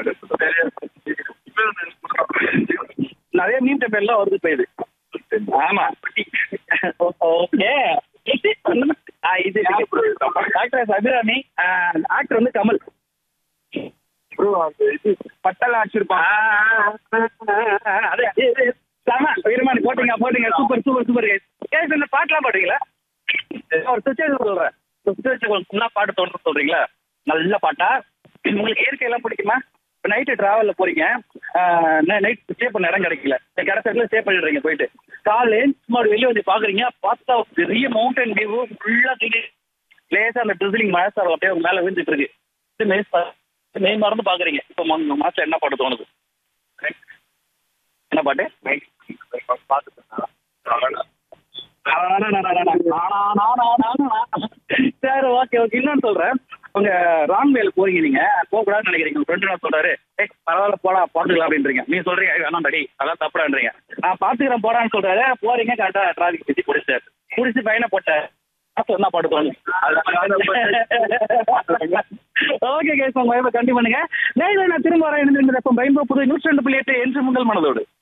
நிறைய மீன் டெம்பர்லாம் வருது இப்போ இது ஆமா ஓகே இது டாக்டர் அபிராமி ஆக்டர் வந்து கமல் ப்ரோ அந்த இது பட்டெல்லாம் வச்சிருப்பான் அதே சாமா வீரமானி போட்டீங்க போட்டீங்க சூப்பர் சூப்பர் சூப்பர் கேஸ் இந்த பாட்டுலாம் பாடுறீங்களா ஒரு சுச்சுவேஷன் சொல்றேன் சுச்சுவேஷன் என்ன பாட்டு தோன்று சொல்றீங்களா நல்ல பாட்டா உங்களுக்கு இயற்கை எல்லாம் பிடிக்குமா இப்போ நைட்டு டிராவல்ல போறீங்க நைட் ஸ்டே பண்ண இடம் கிடைக்கல கிடைச்சதுல ஸ்டே பண்ணிடுறீங்க போயிட்டு காலையில சும்மா ஒரு வெளியே வந்து பாக்குறீங்க பார்த்தா ஒரு பெரிய மவுண்டன் வியூ ஃபுல்லா கிளி லேசா அந்த ட்ரிசிலிங் மழை சார் அப்படியே உங்க மேல விழுந்துட்டு இருக்கு இது மெய் பா- மெய் மறந்து பாக்குறீங்க இப்போ மாசம் என்ன பாட்டு தோணுது என்ன பாட்டு சரி ஓகே ஓகே இன்னொன்னு சொல்றேன் உங்க ராங்வேல போறீங்க நீங்க போகக்கூடாதுன்னு நினைக்கிறீங்க உங்க ஃப்ரெண்டு என்ன சொல்றாரு ஏய் பரவாயில்ல போடா பாத்துக்கலாம் அப்படின்றீங்க நீங்க சொல்றீங்க "ஏய், வேணாம் தடி அதான் தப்புடான்றீங்க நான் பாத்துக்கிறேன் போடான்னு சொல்றாரு போறீங்க கரெக்டா டிராபிக் பத்தி பிடிச்சாரு பிடிச்சி பையனை போட்டார் அப்ப என்ன பாட்டு தோணும் ஓகே கேஸ் உங்க கண்டிப்பா பண்ணுங்க நேரில் நான் திரும்ப வரேன் புது நூற்றி ரெண்டு புள்ளி எட்டு என்று முதல் மனதோடு